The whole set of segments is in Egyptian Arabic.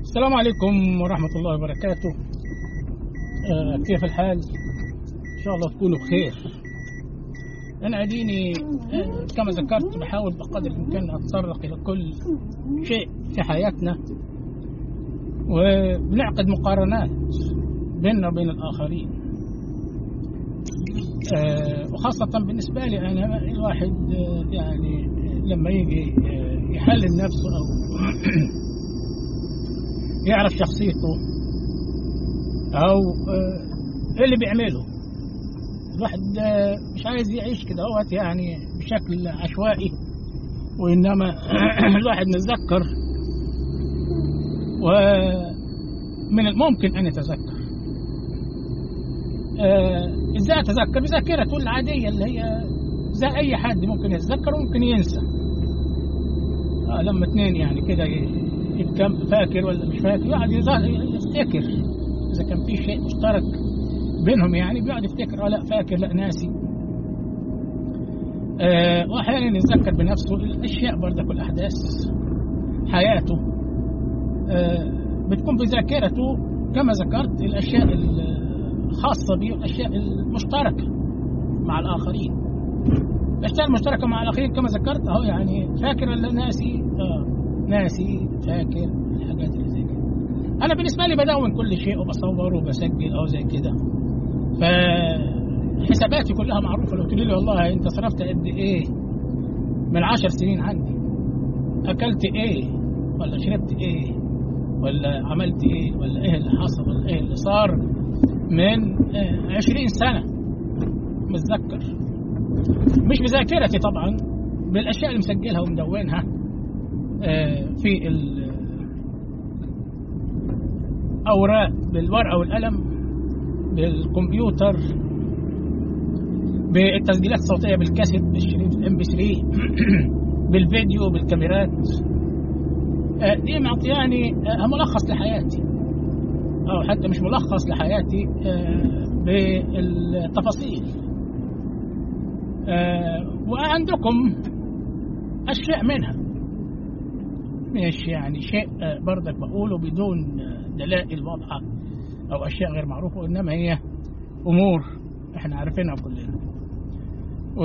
السلام عليكم ورحمة الله وبركاته آه كيف الحال؟ إن شاء الله تكونوا بخير أنا أديني آه كما ذكرت بحاول بقدر الإمكان أتطرق إلى كل شيء في حياتنا وبنعقد مقارنات بيننا وبين الآخرين آه وخاصة بالنسبة لي أنا الواحد آه يعني لما يجي آه يحلل نفسه أو يعرف شخصيته او ايه اللي بيعمله الواحد مش عايز يعيش كده هوت يعني بشكل عشوائي وانما الواحد نتذكر ومن الممكن ان يتذكر ازاي اتذكر بذاكرته العاديه اللي هي زي اي حد ممكن يتذكر وممكن ينسى آه لما اثنين يعني كده كم فاكر ولا مش فاكر يقعد يفتكر اذا كان في شيء مشترك بينهم يعني بيقعد يفتكر اه لا فاكر لا ناسي آه واحيانا يتذكر بنفسه الاشياء برضك والاحداث حياته آه بتكون في ذاكرته كما ذكرت الاشياء الخاصه به والاشياء المشتركه مع الاخرين الاشياء المشتركه مع الاخرين كما ذكرت اهو يعني فاكر ولا ناسي اه ناسي فاكر الحاجات اللي زي كده انا بالنسبه لي بدون كل شيء وبصور وبسجل او زي كده فحساباتي كلها معروفه لو تقولي لي والله انت صرفت قد ايه من عشر سنين عندي اكلت ايه ولا شربت ايه ولا عملت ايه ولا ايه اللي حصل ولا ايه اللي صار من عشرين سنه متذكر مش بذاكرتي طبعا بالاشياء اللي مسجلها ومدونها في الأوراق بالورقة والقلم بالكمبيوتر بالتسجيلات الصوتية بالكاسيت بالشريط الام بي 3 بالفيديو بالكاميرات دي معطياني ملخص لحياتي أو حتى مش ملخص لحياتي بالتفاصيل وعندكم أشياء منها مش يعني شيء برضك بقوله بدون دلائل واضحة أو أشياء غير معروفة وإنما هي أمور إحنا عارفينها كلنا و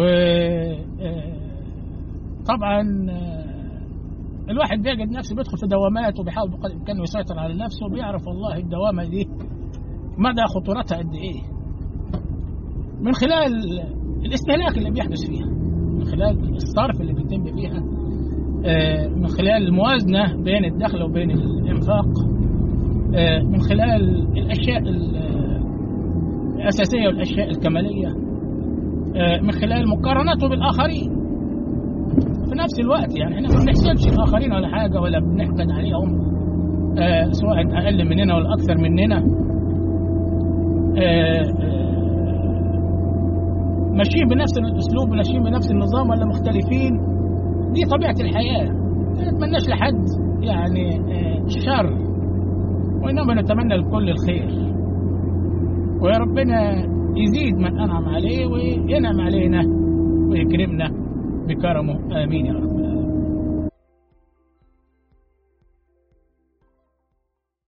طبعا الواحد بيجد نفسه بيدخل في دوامات وبيحاول بقدر الإمكان يسيطر على نفسه وبيعرف والله الدوامة دي مدى خطورتها قد إيه من خلال الاستهلاك اللي بيحدث فيها من خلال الصرف اللي بيتم فيها من خلال الموازنة بين الدخل وبين الإنفاق من خلال الأشياء الأساسية والأشياء الكمالية من خلال مقارنته بالآخرين في نفس الوقت يعني احنا ما بنحسبش الآخرين ولا حاجة ولا بنحقد عليهم سواء أقل مننا ولا أكثر مننا ماشيين بنفس الأسلوب ماشيين بنفس النظام ولا مختلفين دي طبيعة الحياة ما نتمناش لحد يعني الشر وإنما نتمنى لكل الخير ويا ربنا يزيد من أنعم عليه وينعم علينا ويكرمنا بكرمه آمين يا رب العالمين